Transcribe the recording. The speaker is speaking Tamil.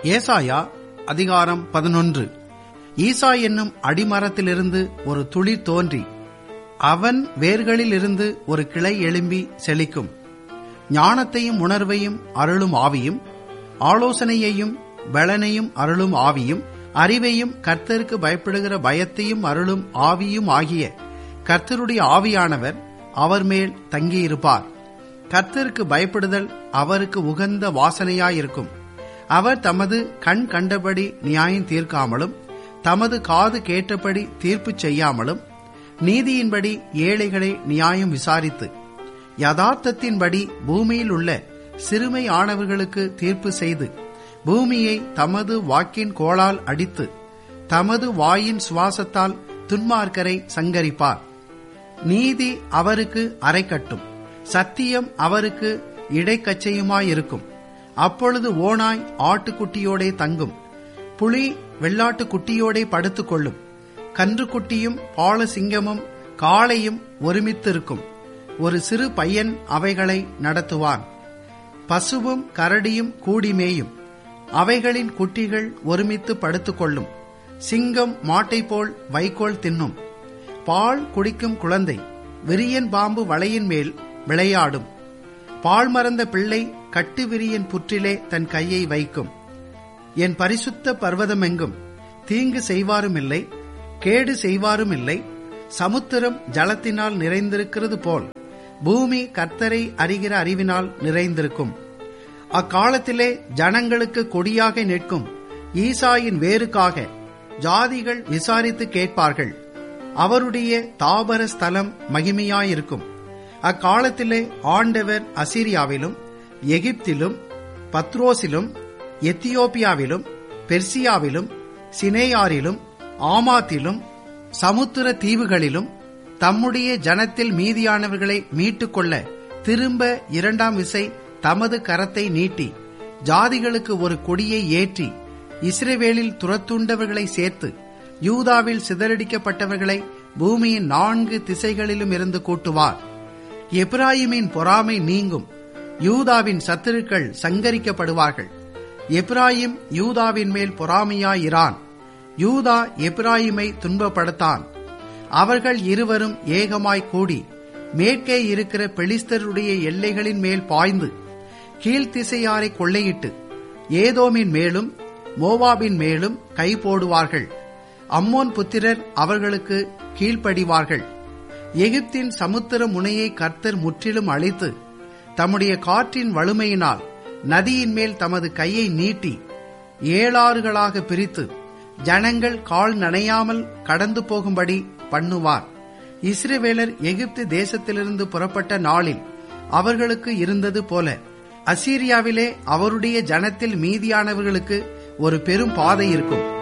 ஏசாயா அதிகாரம் பதினொன்று ஈசா என்னும் அடிமரத்திலிருந்து ஒரு துளிர் தோன்றி அவன் வேர்களிலிருந்து ஒரு கிளை எழும்பி செழிக்கும் ஞானத்தையும் உணர்வையும் அருளும் ஆவியும் ஆலோசனையையும் பலனையும் அருளும் ஆவியும் அறிவையும் கர்த்தருக்கு பயப்படுகிற பயத்தையும் அருளும் ஆவியும் ஆகிய கர்த்தருடைய ஆவியானவர் அவர் மேல் தங்கியிருப்பார் கர்த்தருக்கு பயப்படுதல் அவருக்கு உகந்த வாசனையாயிருக்கும் அவர் தமது கண் கண்டபடி நியாயம் தீர்க்காமலும் தமது காது கேட்டபடி தீர்ப்பு செய்யாமலும் நீதியின்படி ஏழைகளை நியாயம் விசாரித்து யதார்த்தத்தின்படி பூமியில் உள்ள சிறுமை ஆனவர்களுக்கு தீர்ப்பு செய்து பூமியை தமது வாக்கின் கோளால் அடித்து தமது வாயின் சுவாசத்தால் துன்மார்க்கரை சங்கரிப்பார் நீதி அவருக்கு அரைக்கட்டும் சத்தியம் அவருக்கு இடைக்கச்சையுமாயிருக்கும் அப்பொழுது ஓனாய் ஆட்டுக்குட்டியோடே தங்கும் புலி வெள்ளாட்டு குட்டியோடே படுத்துக் கொள்ளும் கன்றுக்குட்டியும் பாலசிங்கமும் காளையும் ஒருமித்திருக்கும் ஒரு சிறு பையன் அவைகளை நடத்துவான் பசுவும் கரடியும் கூடிமேயும் அவைகளின் குட்டிகள் ஒருமித்து படுத்துக்கொள்ளும் சிங்கம் மாட்டை போல் வைக்கோல் தின்னும் பால் குடிக்கும் குழந்தை விரியன் பாம்பு வலையின் மேல் விளையாடும் பால் மறந்த பிள்ளை கட்டு விரியன் புற்றிலே தன் கையை வைக்கும் என் பரிசுத்த பர்வதமெங்கும் தீங்கு செய்வாரும் இல்லை கேடு செய்வாரும் இல்லை சமுத்திரம் ஜலத்தினால் நிறைந்திருக்கிறது போல் பூமி கர்த்தரை அறிகிற அறிவினால் நிறைந்திருக்கும் அக்காலத்திலே ஜனங்களுக்கு கொடியாக நிற்கும் ஈசாயின் வேருக்காக ஜாதிகள் விசாரித்து கேட்பார்கள் அவருடைய தாபர ஸ்தலம் மகிமையாயிருக்கும் அக்காலத்திலே ஆண்டவர் அசிரியாவிலும் எகிப்திலும் பத்ரோசிலும் எத்தியோப்பியாவிலும் பெர்சியாவிலும் சினேயாரிலும் ஆமாத்திலும் சமுத்திர தீவுகளிலும் தம்முடைய ஜனத்தில் மீதியானவர்களை மீட்டுக்கொள்ள திரும்ப இரண்டாம் விசை தமது கரத்தை நீட்டி ஜாதிகளுக்கு ஒரு கொடியை ஏற்றி இஸ்ரேவேலில் துரத்துண்டவர்களை சேர்த்து யூதாவில் சிதறடிக்கப்பட்டவர்களை பூமியின் நான்கு திசைகளிலும் இருந்து கூட்டுவார் எப்ராயிமின் பொறாமை நீங்கும் யூதாவின் சத்துருக்கள் சங்கரிக்கப்படுவார்கள் எப்ராயிம் யூதாவின் மேல் பொறாமையாயிரான் யூதா எப்ராயிமை துன்பப்படுத்தான் அவர்கள் இருவரும் ஏகமாய் கூடி மேற்கே இருக்கிற பெலிஸ்தருடைய எல்லைகளின் மேல் பாய்ந்து கீழ்த்திசையாரை கொள்ளையிட்டு ஏதோமின் மேலும் மோவாபின் மேலும் கை போடுவார்கள் அம்மோன் புத்திரர் அவர்களுக்கு கீழ்ப்படிவார்கள் எகிப்தின் சமுத்திர முனையை கர்த்தர் முற்றிலும் அழித்து தம்முடைய காற்றின் வலிமையினால் நதியின் மேல் தமது கையை நீட்டி ஏழாறுகளாக பிரித்து ஜனங்கள் கால் நனையாமல் கடந்து போகும்படி பண்ணுவார் இஸ்ரேவேலர் எகிப்து தேசத்திலிருந்து புறப்பட்ட நாளில் அவர்களுக்கு இருந்தது போல அசீரியாவிலே அவருடைய ஜனத்தில் மீதியானவர்களுக்கு ஒரு பெரும் பாதை இருக்கும்